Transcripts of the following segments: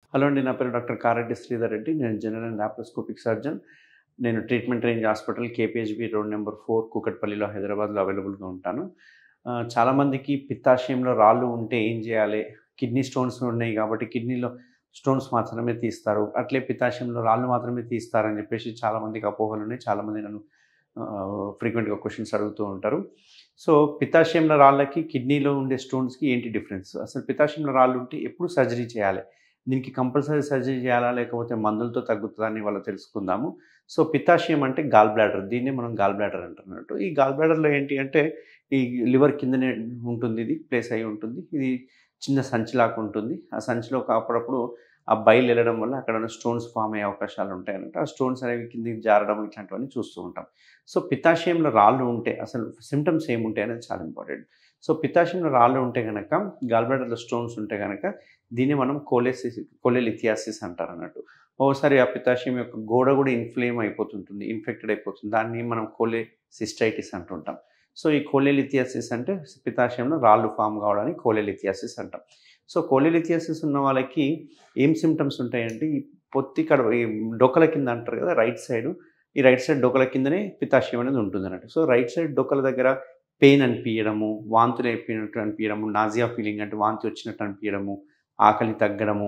hello అండి నా పేరు డాక్టర్ కారెడ్డి శ్రీధర్ రెడ్డి నేను జనరల్ అండ్ లాప్రోస్కోపిక్ సర్జన్ నేను Treatment Range Hospital KPHB road number four కూకట్పల్లిలో హైదరాబాద్లో అవైలబుల్గా ఉంటాను ఆ, చాలామందికి పిత్తాశయంలో రాళ్ళు ఉంటే ఏం చేయాలి కిడ్నీ స్టోన్స్ ఉన్నాయి కాబట్టి కిడ్నీలో స్టోన్స్ మాత్రమే తీస్తారు అట్లే పిత్తాశయంలో రాళ్ళు మాత్రమే తీస్తారని చెప్పేసి చాలామందికి అపోహలు ఉన్నాయి చాలామంది నన్ను ఫ్రీక్వెంట్గా క్వశ్చన్స్ అడుగుతూ ఉంటారు సో పిత్తాశయంలో రాళ్ళకి కిడ్నీలో ఉండే స్టోన్స్కి ఏంటి డిఫరెన్స్ అసలు పిత్తాశయంలో రాళ్ళు ఉంటే ఎప్పుడు సర్జరీ చేయాలి దీనికి కంపల్సరీ సర్జరీ చేయాలా లేకపోతే మందులతో తగ్గుతుందా అని వాళ్ళు తెలుసుకుందాము సో పిత్తాశయం అంటే గాల్ బ్లాడర్ దీన్నే మనం గాల్ బ్లాడర్ అంటున్నట్టు ఈ గాల్ బ్లాడర్లో ఏంటి అంటే ఈ లివర్ కిందనే ఉంటుంది ఇది ప్లేస్ అయి ఉంటుంది ఇది చిన్న సంచిలాగా ఉంటుంది ఆ సంచిలో అప్పుడప్పుడు ఆ బయలు వెళ్ళడం వల్ల అక్కడ ఉన్న స్టోన్స్ ఫామ్ అయ్యే అవకాశాలు ఉంటాయన్నట్టు ఆ స్టోన్స్ అనేవి కిందికి జారడం ఇట్లాంటివన్నీ చూస్తూ ఉంటాం సో పిత్తాశయంలో రాళ్ళు ఉంటే అసలు సిమ్టమ్స్ ఏముంటాయి అనేది చాలా ఇంపార్టెంట్ సో పిత్తాశయంలో రాళ్ళు ఉంటే కనుక గాల్బ్లాడర్లో స్టోన్స్ ఉంటే కనుక దీన్ని మనం కోలెసిస్ కోలెలిథియాసిస్ అంటారు అన్నట్టు ఓసారి ఆ పిత్తాశయం యొక్క గోడ కూడా ఇన్ఫ్లేమ్ అయిపోతుంటుంది ఇన్ఫెక్టెడ్ అయిపోతుంది దాన్ని మనం కోలే సిస్టైటిస్ అంటుంటాం సో ఈ కోలెలిథియాసిస్ అంటే పిత్తాశయంలో రాళ్ళు ఫామ్ కావడానికి కోలెలిథియాసిస్ అంటాం సో కోలెలిథియాసిస్ ఉన్న వాళ్ళకి ఏం సిమ్టమ్స్ ఉంటాయంటే ఈ పొత్తి కడ ఈ డొక్కల కింద అంటారు కదా రైట్ సైడ్ ఈ రైట్ సైడ్ డొక్కల కిందనే పిత్తాశయం అనేది ఉంటుంది అన్నట్టు సో రైట్ సైడ్ డొక్కల దగ్గర పెయిన్ అనిపించడము వాంతులు అయిపోయినట్టు అనిపించడము నాజియా ఫీలింగ్ అంటే వాంతి వచ్చినట్టు అనిపించడము ఆకలి తగ్గడము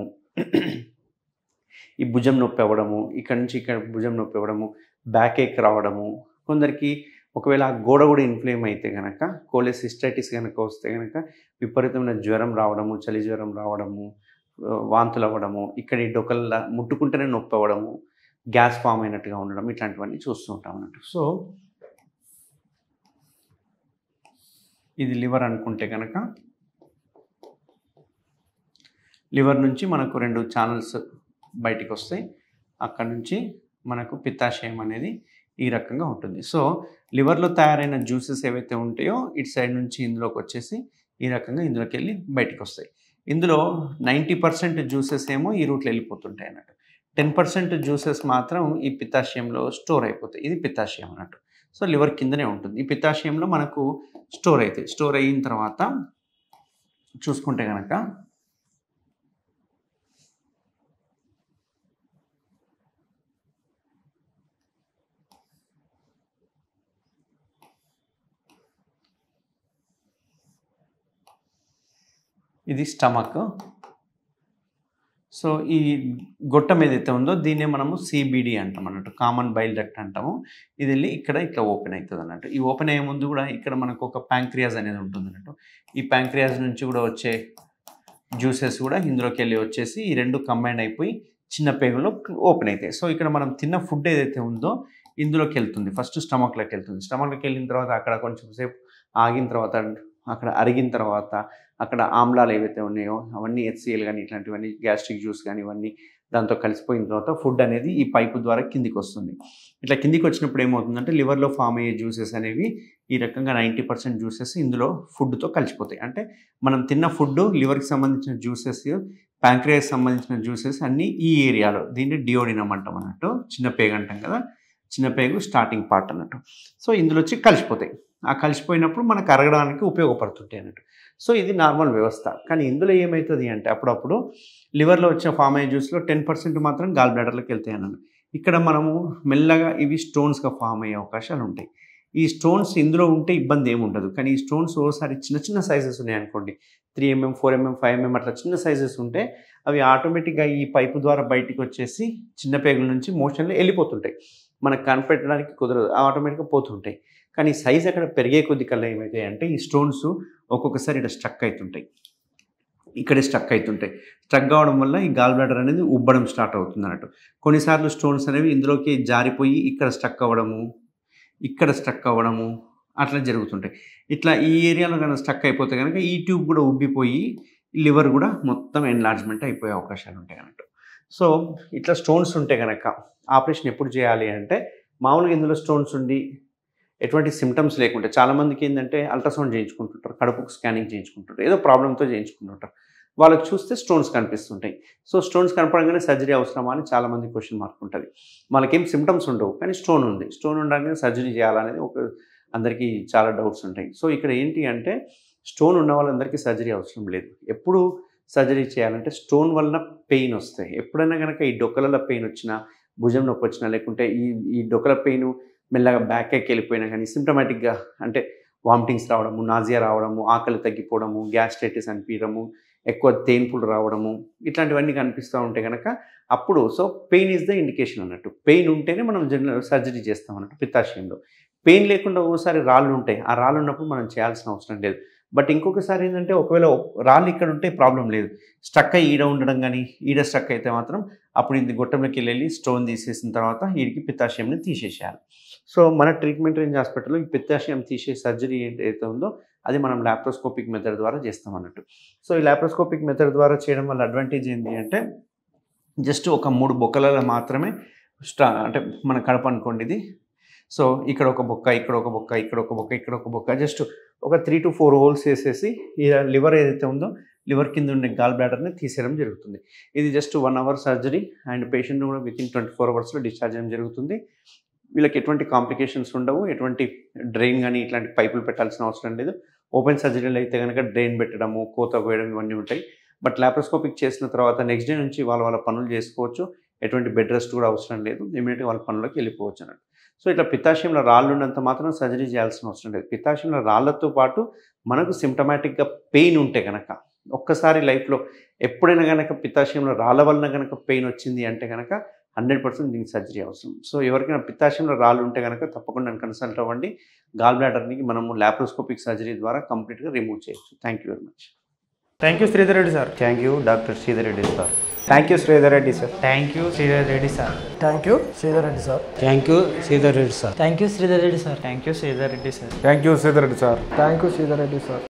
ఈ భుజం నొప్పి అవ్వడము ఇక్కడ నుంచి ఇక్కడ భుజం నొప్పి అవ్వడము బ్యాక్ ఏక్ రావడము కొందరికి ఒకవేళ ఆ గోడ కూడా ఇన్ఫ్లేమ్ అయితే కనుక కోలెసిస్టైటిస్ కనుక వస్తే కనుక విపరీతమైన జ్వరం రావడము చలి జ్వరం రావడము ఆ, వాంతులు అవ్వడము ఇక్కడ ఈ డొకల్లా ముట్టుకుంటేనే నొప్పి అవ్వడము గ్యాస్ ఫామ్ అయినట్టుగా ఉండడం ఇట్లాంటివన్నీ చూస్తూ ఉంటాం అన్నట్టు సో ఇది లివర్ అనుకుంటే కనుక లివర్ నుంచి మనకు రెండు ఛానల్స్ బయటికి వస్తాయి అక్కడ నుంచి మనకు పిత్తాశయం అనేది ఈ రకంగా ఉంటుంది సో లివర్లో తయారైన జ్యూసెస్ ఏవైతే ఉంటాయో ఇటు సైడ్ నుంచి ఇందులోకి వచ్చేసి ఈ రకంగా ఇందులోకి వెళ్ళి బయటికి వస్తాయి ఇందులో నైంటీ పర్సెంట్ జ్యూసెస్ ఏమో ఈ రూట్లో వెళ్ళిపోతుంటాయి అన్నట్టు టెన్ పర్సెంట్ జ్యూసెస్ మాత్రం ఈ పిత్తాశయంలో స్టోర్ అయిపోతాయి ఇది పిత్తాశయం అన్నట్టు సో లివర్ కిందనే ఉంటుంది ఈ పిత్తాశయంలో మనకు స్టోర్ అవుతాయి స్టోర్ అయిన తర్వాత చూసుకుంటే కనుక ఇది స్టమక్ సో ఈ గొట్టం ఏదైతే ఉందో దీన్నే మనము సిబిడి అంటాం అన్నట్టు కామన్ బైల్ డక్ట్ అంటాము ఇది వెళ్ళి ఇక్కడ ఇట్లా ఓపెన్ అవుతుంది అన్నట్టు ఈ ఓపెన్ అయ్యే ముందు కూడా ఇక్కడ మనకు ఒక ప్యాంక్రియాజ్ అనేది ఉంటుంది అన్నట్టు ఈ ప్యాంక్రియాజ్ నుంచి కూడా వచ్చే జ్యూసెస్ కూడా ఇందులోకి వెళ్ళి వచ్చేసి ఈ రెండు కంబైన్ అయిపోయి చిన్న పేగులో ఓపెన్ అవుతాయి సో ఇక్కడ మనం తిన్న ఫుడ్ ఏదైతే ఉందో ఇందులోకి వెళ్తుంది ఫస్ట్ స్టమక్లోకి వెళ్తుంది స్టమక్లోకి వెళ్ళిన తర్వాత అక్కడ కొంచెం సేపు ఆగిన తర్వాత అక్కడ అరిగిన తర్వాత అక్కడ ఆమ్లాలు ఏవైతే ఉన్నాయో అవన్నీ హెచ్సిఎల్ కానీ ఇట్లాంటివన్నీ గ్యాస్ట్రిక్ జ్యూస్ కానీ ఇవన్నీ దాంతో కలిసిపోయిన తర్వాత ఫుడ్ అనేది ఈ పైపు ద్వారా కిందికి వస్తుంది ఇట్లా కిందికి వచ్చినప్పుడు ఏమవుతుందంటే లివర్లో ఫామ్ అయ్యే జ్యూసెస్ అనేవి ఈ రకంగా నైంటీ పర్సెంట్ జ్యూసెస్ ఇందులో ఫుడ్తో కలిసిపోతాయి అంటే మనం తిన్న ఫుడ్ లివర్కి సంబంధించిన జ్యూసెస్ ప్యాంక్రియాస్ సంబంధించిన జ్యూసెస్ అన్నీ ఈ ఏరియాలో దీన్ని డియోడినం అంటాం అన్నట్టు చిన్న పేగు అంటాం కదా చిన్న పేగు స్టార్టింగ్ పార్ట్ అన్నట్టు సో ఇందులో వచ్చి కలిసిపోతాయి ఆ కలిసిపోయినప్పుడు మనకు అరగడానికి ఉపయోగపడుతుంటాయి అన్నట్టు సో ఇది నార్మల్ వ్యవస్థ కానీ ఇందులో ఏమవుతుంది అంటే అప్పుడప్పుడు లివర్లో వచ్చే ఫామ్ అయ్యే జ్యూస్లో టెన్ పర్సెంట్ మాత్రం గాల్ బ్లాడర్లోకి వెళ్తాయి అన్నాను ఇక్కడ మనము మెల్లగా ఇవి స్టోన్స్గా ఫామ్ అయ్యే అవకాశాలు ఉంటాయి ఈ స్టోన్స్ ఇందులో ఉంటే ఇబ్బంది ఏమి ఉండదు కానీ ఈ స్టోన్స్ ఓసారి చిన్న చిన్న సైజెస్ ఉన్నాయనుకోండి three MM four MM five MM అట్లా చిన్న సైజెస్ ఉంటే అవి ఆటోమేటిక్గా ఈ పైపు ద్వారా బయటికి వచ్చేసి చిన్న పేగుల నుంచి మోషన్లో వెళ్ళిపోతుంటాయి మనకు కనిపెట్టడానికి కుదరదు ఆటోమేటిక్గా పోతుంటాయి కానీ సైజ్ అక్కడ పెరిగే కొద్ది కల్లా ఏమవుతాయి అంటే ఈ స్టోన్స్ ఒక్కొక్కసారి ఇక్కడ స్టక్ అవుతుంటాయి ఇక్కడే స్టక్ అవుతుంటాయి స్టక్ కావడం వల్ల ఈ గాల్ బ్లాడర్ అనేది ఉబ్బడం స్టార్ట్ అవుతుంది అన్నట్టు కొన్నిసార్లు స్టోన్స్ అనేవి ఇందులోకి జారిపోయి ఇక్కడ స్టక్ అవ్వడము ఇక్కడ స్టక్ అవ్వడము అట్లా జరుగుతుంటాయి ఇట్లా ఈ ఏరియాలో కనుక స్టక్ అయిపోతే కనుక ఈ ట్యూబ్ కూడా ఉబ్బిపోయి లివర్ కూడా మొత్తం ఎన్లార్జ్మెంట్ అయిపోయే అవకాశాలు ఉంటాయి అన్నట్టు సో ఇట్లా స్టోన్స్ ఉంటే కనుక ఆపరేషన్ ఎప్పుడు చేయాలి అంటే మామూలుగా ఇందులో స్టోన్స్ ఉండి ఎటువంటి సిమ్టమ్స్ లేకుంటే చాలామందికి ఏంటంటే అల్ట్రాసౌండ్ చేయించుకుంటుంటారు కడుపుకు స్కానింగ్ చేయించుకుంటుంటారు ఏదో ప్రాబ్లంతో చేయించుకుంటుంటారు వాళ్ళకి చూస్తే స్టోన్స్ కనిపిస్తుంటాయి సో స్టోన్స్ కనపడగానే సర్జరీ అవసరమా అని చాలామంది క్వశ్చన్ మార్క్ ఉంటుంది వాళ్ళకేం సిమ్టమ్స్ ఉండవు కానీ స్టోన్ ఉంది స్టోన్ ఉండగానే సర్జరీ చేయాలనేది ఒక అందరికీ చాలా డౌట్స్ ఉంటాయి సో ఇక్కడ ఏంటి అంటే స్టోన్ ఉన్న వాళ్ళందరికీ సర్జరీ అవసరం లేదు ఎప్పుడు సర్జరీ చేయాలంటే స్టోన్ వలన పెయిన్ వస్తాయి ఎప్పుడైనా కనుక ఈ డొక్కలలో పెయిన్ వచ్చినా భుజం నొప్పి వచ్చినా లేకుంటే ఈ ఈ డొక్కల పెయిన్ మెల్లగా బ్యాక్ ఎక్కి వెళ్ళిపోయినా కానీ సిమ్టమాటిక్గా అంటే వామిటింగ్స్ రావడము నాజియా రావడము ఆకలి తగ్గిపోవడము గ్యాస్ట్రైటిస్ అనిపించడము ఎక్కువ తేన్పులు రావడము ఇట్లాంటివన్నీ కనిపిస్తూ ఉంటే కనుక అప్పుడు so pain is the indication అన్నట్టు పెయిన్ ఉంటేనే మనం జనరల్ సర్జరీ చేస్తాం అన్నట్టు పిత్తాశయంలో పెయిన్ లేకుండా ఒకసారి రాళ్ళు ఉంటాయి ఆ రాళ్ళు ఉన్నప్పుడు మనం చేయాల్సిన అవసరం లేదు బట్ ఇంకొకసారి ఏంటంటే ఒకవేళ రాళ్ళు ఇక్కడ ఉంటే ప్రాబ్లం లేదు స్ట్రక్ అయ్యి ఈడ ఉండడం కానీ ఈడ స్ట్రక్ అయితే మాత్రం అప్పుడు ఇది గొట్టంలోకి వెళ్ళి స్టోన్ తీసేసిన తర్వాత వీడికి పిత్తాశయంని తీసేసేయాలి సో మన ట్రీట్మెంట్ రేంజ్ హాస్పిటల్లో ఈ పిత్తాశయం తీసే సర్జరీ ఏంటైతే ఉందో అది మనం లాప్రోస్కోపిక్ మెథడ్ ద్వారా చేస్తాం అన్నట్టు సో ఈ లాప్రోస్కోపిక్ మెథడ్ ద్వారా చేయడం వల్ల అడ్వాంటేజ్ ఏంటి అంటే జస్ట్ ఒక మూడు బొక్కలలో మాత్రమే స్టా అంటే మన కడప అనుకోండి ఇది సో ఇక్కడ ఒక బొక్క ఇక్కడ ఒక బొక్క ఇక్కడ ఒక బొక్క ఇక్కడ ఒక బొక్క జస్ట్ ఒక త్రీ టు ఫోర్ హోల్స్ వేసేసి ఈ లివర్ ఏదైతే ఉందో లివర్ కింద ఉండే గాల్ బ్లాడర్ని తీసేయడం జరుగుతుంది ఇది just one hour surgery and patient కూడా విత్ ఇన్ ట్వంటీ ఫోర్ అవర్స్లో డిశ్చార్జ్ చేయడం జరుగుతుంది వీళ్ళకి ఎటువంటి కాంప్లికేషన్స్ ఉండవు ఎటువంటి డ్రైన్ కానీ ఇట్లాంటి పైపులు పెట్టాల్సిన అవసరం లేదు ఓపెన్ సర్జరీలు అయితే కనుక డ్రైన్ పెట్టడము కోత వేయడం ఇవన్నీ ఉంటాయి బట్ లాప్రోస్కోపిక్ చేసిన తర్వాత నెక్స్ట్ డే నుంచి వాళ్ళ వాళ్ళ పనులు చేసుకోవచ్చు ఎటువంటి బెడ్ రెస్ట్ కూడా అవసరం లేదు ఇమీడియట్గా వాళ్ళ పనులకు వెళ్ళిపోవచ్చు అన్నట్టు సో ఇట్లా పిత్తాశయంలో రాళ్ళు ఉన్నంత మాత్రం సర్జరీ చేయాల్సిన అవసరం లేదు పిత్తాశయంలో రాళ్ళతో పాటు మనకు సిమ్టమాటిక్గా పెయిన్ ఉంటే కనుక ఒక్కసారి లైఫ్లో ఎప్పుడైనా కనుక పిత్తాశయంలో రాళ్ళ వలన కనుక పెయిన్ వచ్చింది అంటే కనుక హండ్రెడ్ పర్సెంట్ దీనికి సర్జరీ అవసరం సో ఎవరికైనా పిత్తాశయంలో రాళ్ళు ఉంటే కనుక తప్పకుండా నన్ను కన్సల్ట్ అవ్వండి గాల్ బ్లాడర్ని మనము లాప్రోస్కోపిక్ సర్జరీ ద్వారా కంప్లీట్గా రిమూవ్ చేయొచ్చు thank you very much thank you Sridhar Reddy sir thank you doctor Sridhar Reddy sir thank you Sridhar Reddy sir thank you Sridhar Reddy sir thank you Sridhar Reddy sir thank you Sridhar Reddy sir thank you Sridhar Reddy sir thank you Sridhar Reddy sir thank you Sridhar Reddy sir thank you Sridhar Reddy sir